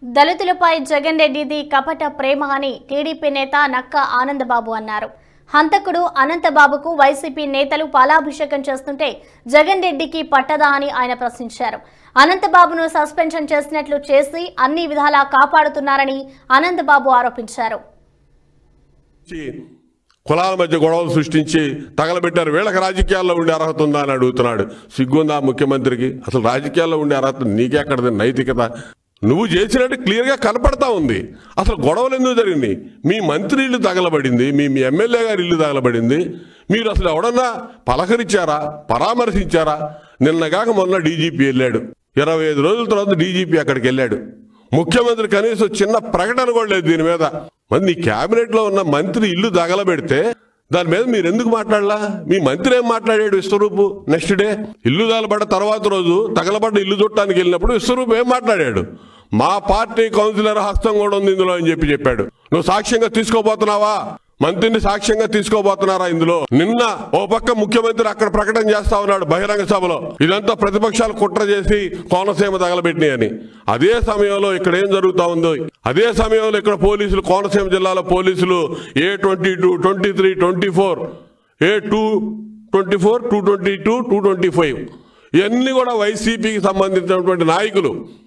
దళితులపై జగన్ రెడ్డిది కపట ప్రేమ అని టీడీపీ నేత నక్క ఆనందబాబు అన్నారు హంతకుడు అనంతబాబుకు వైసీపీ నేతలు పాలాభిషేకం చేస్తుంటే జగన్ రెడ్డికి పట్టదా అని ఆయన ప్రశ్నించారు అనంతబాబును సస్పెన్షన్ చేసినట్లు చేసి అన్ని విధాలా కాపాడుతున్నారని అనంతబాబు ఆరోపించారు సృష్టించి, కులాల మధ్య గొడవలు సృష్టించి తగలబెట్టారు వీళ్ళకి రాజకీయాల్లో ఉండే అర్హత ఉందా అని అడుగుతున్నాడు సిగ్గుందా ముఖ్యమంత్రికి అసలు రాజకీయాల్లో ఉండే అర్హత నీకెక్కడది నైతికత నువ్వు చేసినట్టు క్లియర్గా కనపడతా ఉంది అసలు గొడవలు ఎందుకు జరిగినాయి మీ మంత్రి ఇల్లు తగలబడింది మీ మీ ఎమ్మెల్యే గారి ఇల్లు తగలబడింది మీరు అసలు ఎవడన్నా పలకరించారా పరామర్శించారా నిన్నగాక మొన్న డీజీపీ వెళ్ళాడు ఇరవై ఐదు రోజుల తర్వాత డీజీపీ అక్కడికి వెళ్ళాడు ముఖ్యమంత్రి కనీసం చిన్న ప్రకటన కూడా లేదు దీని మీద మరి నీ కేబినెట్ లో ఉన్న మంత్రి ఇల్లు తగలబెడితే దాని మీద మీరు ఎందుకు మాట్లాడలా మీ మంత్రి ఏం మాట్లాడాడు విశ్వరూపు నెక్స్ట్ డే ఇల్లు తగలబడ్డ తర్వాత రోజు తగలబడ్డ ఇల్లు చుట్టానికి వెళ్ళినప్పుడు విశ్వరూపు ఏం మాట్లాడాడు మా పార్టీ కౌన్సిలర్ హస్తం కూడా ఉంది ఇందులో అని చెప్పి చెప్పాడు నువ్వు సాక్ష్యంగా తీసుకోబోతున్నావా మంత్రిని సాక్ష్యంగా తీసుకోబోతున్నారా ఇందులో నిన్న ఓ పక్క ముఖ్యమంత్రి అక్కడ ప్రకటన చేస్తా ఉన్నాడు బహిరంగ సభలో ఇదంతా ప్రతిపక్షాలు కుట్ర చేసి కోనసీమ తగలబెట్టినాయని అదే సమయంలో ఇక్కడ ఏం జరుగుతా ఉందో అదే సమయంలో ఇక్కడ పోలీసులు కోనసీమ జిల్లాలో పోలీసులు A twenty two twenty three twenty four A two twenty four two twenty two two twenty five ఇవన్నీ కూడా వైసీపీకి సంబంధించినటువంటి నాయకులు